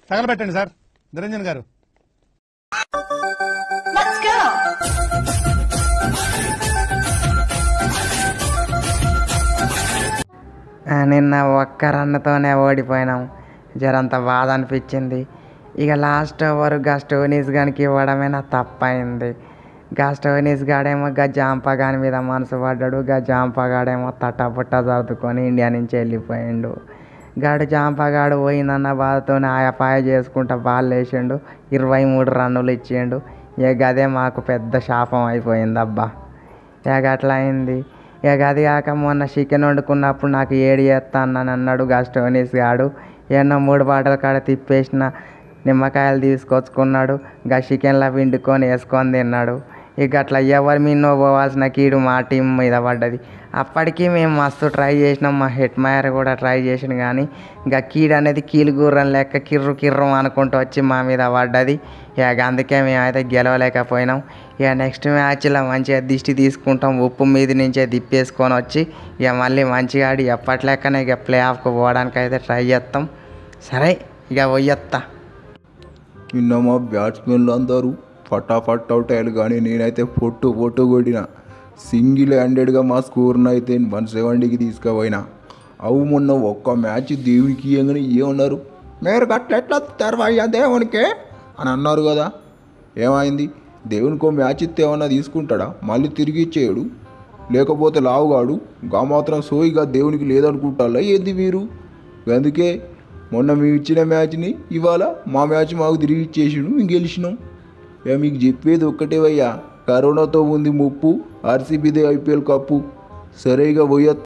తగలబెట్టండి sir Niranjan గారు Let's go! ఆ, నిన్న ఒక్క రన్నుతోనే ఓడిపోయినాం జరంత బాధ అనిపించింది ఇక లాస్ట్ ఓవర్ గా స్టోనీస్ గానికి ఇవ్వడమే నా తప్పైంది గా స్టోనీస్ గాడేమో గా జాంపగాని మీద మనసు పడ్డాడు గా జాంపగాడేమో తట్టపుట్ట సర్దుకొని ఇండియా నుంచి వెళ్ళిపోయిండు గాడు జాంపగాడు పోయిందన్న బాధతోనే ఆయపాయ చేసుకుంటా బాల్ వేసిండు ఇరవై మూడు రన్నులు ఇచ్చిండు ఇక గదే మాకు పెద్ద శాపం అయిపోయింది అబ్బా ఇక అట్లా అయింది ఇక అది కాక మొన్న చికెన్ వండుకున్నప్పుడు నాకు ఏడు చేస్తాను అన్నాడు గా స్టోనీస్ గాడు ఎన్నో మూడు బాటల కాడ తిప్పేసిన నిమ్మకాయలు తీసుకొచ్చుకున్నాడు గా చికెన్లో పిండుకొని వేసుకొని తిన్నాడు ఇక అట్లా ఎవరి మీనో పోవాల్సిన కీడు మా టీం మీద పడ్డది అప్పటికి మేము మస్తు ట్రై చేసినాం మా హెడ్ మాయర్ కూడా ట్రై చేసిన కానీ ఇంకా కీడు అనేది కీలు గుర్రం లెక్క కిర్రు కిర్రం అనుకుంటూ వచ్చి మా మీద పడ్డది ఇక అందుకే మేమైతే గెలవలేకపోయినాం ఇక నెక్స్ట్ మ్యాచ్లో మంచిగా దిష్టి తీసుకుంటాం ఉప్పు మీద నుంచే తిప్పేసుకొని వచ్చి ఇక మళ్ళీ మంచిగా ఆడి ఎప్పట్లెక్కనే ఇక ప్లే ఆఫ్కి పోవడానికి అయితే ట్రై చేస్తాం సరే ఇక పోయొత్తా నిన్న మా బ్యాట్స్మెన్లు అందరూ ఫటాఫట్ అవుట్ అయ్యారు కానీ నేనైతే పొట్టు పొట్టు కొట్టిన సింగిల్ హ్యాండెడ్గా మా స్కోర్ను అయితే వన్ సెవెంటీకి తీసుకుపోయినా అవు మొన్న ఒక్క మ్యాచ్ దేవునికి ఇయ్యంగానే ఏమన్నారు మీరు గట్లెట్లా తెరవయ్యా దేవునికే అని అన్నారు కదా ఏమైంది దేవునికో మ్యాచ్ ఇస్తే ఏమన్నా తీసుకుంటాడా మళ్ళీ తిరిగి ఇచ్చేయడు లేకపోతే లావుగాడు గా మాత్రం సోయిగా దేవునికి లేదనుకుంటారా ఏంది మీరు అందుకే మొన్న మేము ఇచ్చిన మ్యాచ్ని ఇవాళ మా మ్యాచ్ మాకు తిరిగి ఇచ్చేసిండు మేము గెలిచినాం ఇక మీకు చెప్పేది ఒక్కటే అయ్యా కరోనాతో ఉంది ముప్పు ఆర్సీబీదే ఐపీఎల్ కప్పు సరేగా పోయొత్త